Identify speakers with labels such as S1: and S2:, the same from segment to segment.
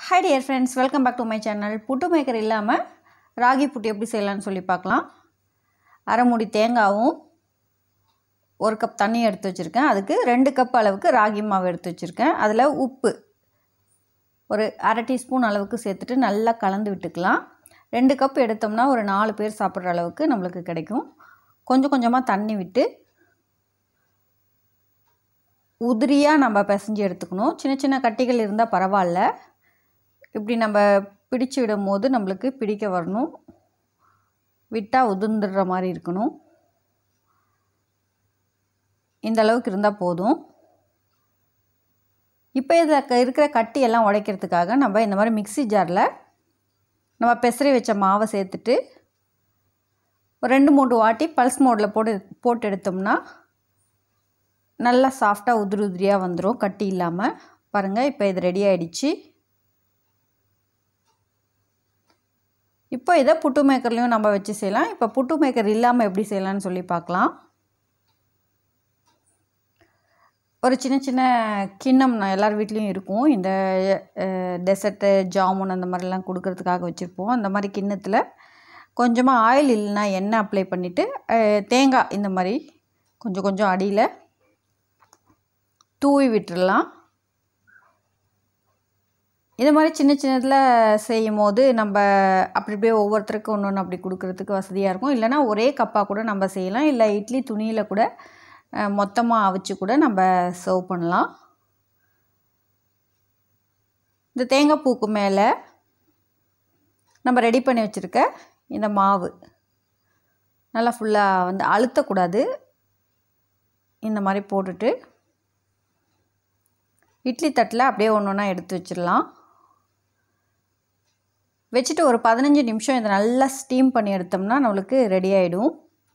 S1: hi dear friends welcome back to my channel puttu maker இல்லாமல் ராகி புட்டு எப்படி செய்யலாம்னு சொல்லி பார்க்கலாம் அரை மூடி தேங்காவும் ஒரு கப் தண்ணி எடுத்து வச்சுருக்கேன் அதுக்கு ரெண்டு கப் அளவுக்கு ராகி மாவு எடுத்து வச்சுருக்கேன் அதில் உப்பு ஒரு அரை டீஸ்பூன் அளவுக்கு சேர்த்துட்டு நல்லா கலந்து விட்டுக்கலாம் ரெண்டு கப் எடுத்தோம்னா ஒரு நாலு பேர் சாப்பிட்ற அளவுக்கு நம்மளுக்கு கிடைக்கும் கொஞ்சம் கொஞ்சமாக தண்ணி விட்டு உதிரியாக நம்ம பிசைஞ்சு எடுத்துக்கணும் சின்ன சின்ன கட்டிகள் இருந்தால் பரவாயில்ல இப்படி நம்ம பிடிச்சு விடும் போது நம்மளுக்கு பிடிக்க வரணும் விட்டால் உதிர்ந்துடுற மாதிரி இருக்கணும் இந்த அளவுக்கு இருந்தால் போதும் இப்போ இதில் இருக்கிற கட்டி எல்லாம் உடைக்கிறதுக்காக நம்ம இந்த மாதிரி மிக்ஸி ஜாரில் நம்ம பெசரி வச்ச மாவை சேர்த்துட்டு ஒரு ரெண்டு மூணு வாட்டி பல்ஸ் மோடில் போட்டு போட்டு எடுத்தோம்னா நல்லா சாஃப்டாக உதிரி உதிரியாக வந்துடும் கட்டி இல்லாமல் பாருங்கள் இப்போ இது ரெடி ஆகிடுச்சு இப்போ இதை புட்டு மேக்கர்லேயும் நம்ம வச்சு செய்யலாம் இப்போ புட்டு மேக்கர் இல்லாமல் எப்படி செய்யலாம்னு சொல்லி பார்க்கலாம் ஒரு சின்ன சின்ன கிண்ணம் நான் எல்லார் வீட்லேயும் இருக்கும் இந்த டெசர்ட்டு ஜாமுன் அந்த மாதிரிலாம் கொடுக்கறதுக்காக வச்சுருப்போம் அந்த மாதிரி கிண்ணத்தில் கொஞ்சமாக ஆயில் இல்லைன்னா எண்ணெய் அப்ளை பண்ணிவிட்டு தேங்காய் இந்த மாதிரி கொஞ்சம் கொஞ்சம் அடியில் தூவி விட்டுடலாம் இது மாதிரி சின்ன சின்னதில் செய்யும் போது நம்ம அப்படி அப்படியே ஒவ்வொருத்தருக்கும் ஒன்று ஒன்று அப்படி கொடுக்குறதுக்கு வசதியாக இருக்கும் இல்லைனா ஒரே கப்பாக கூட நம்ம செய்யலாம் இல்லை இட்லி துணியில் கூட மொத்தமாக அவிச்சு கூட நம்ம சர்வ் பண்ணலாம் இந்த தேங்காய் பூக்கு மேலே நம்ம ரெடி பண்ணி வச்சுருக்க இந்த மாவு நல்லா ஃபுல்லாக வந்து அழுத்தக்கூடாது இந்த மாதிரி போட்டுட்டு இட்லி தட்டில் அப்படியே ஒன்று ஒன்றா எடுத்து வச்சிடலாம் வச்சுட்டு ஒரு பதினஞ்சு நிமிஷம் இதை நல்லா ஸ்டீம் பண்ணி எடுத்தோம்னா நம்மளுக்கு ரெடி ஆகிடும்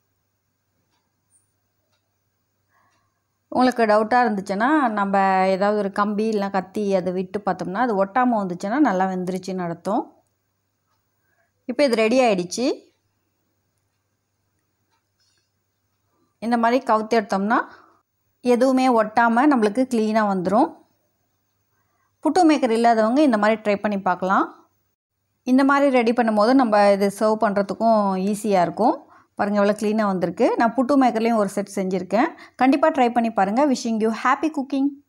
S1: உங்களுக்கு டவுட்டாக இருந்துச்சுன்னா நம்ம ஏதாவது ஒரு கம்பி இல்லை கத்தி அதை விட்டு பார்த்தோம்னா அது ஒட்டாமல் வந்துச்சுன்னா நல்லா வெந்துருச்சுன்னு அர்த்தம் இப்போ இது ரெடி ஆகிடுச்சு இந்த மாதிரி கவுத்து எடுத்தோம்னா எதுவுமே ஒட்டாமல் நம்மளுக்கு க்ளீனாக வந்துடும் புட்டு மேக்கர் இல்லாதவங்க இந்த மாதிரி ட்ரை பண்ணி பார்க்கலாம் இந்த மாதிரி ரெடி பண்ணும்போது நம்ம இது சர்வ் பண்ணுறதுக்கும் ஈஸியாக இருக்கும் பாருங்கள் எவ்வளோ க்ளீனாக வந்திருக்கு நான் புட்டு மேக்கர்லேயும் ஒரு செட் செஞ்சுருக்கேன் கண்டிப்பாக ட்ரை பண்ணி பாருங்கள் விஷிங் யூ ஹாப்பி குக்கிங்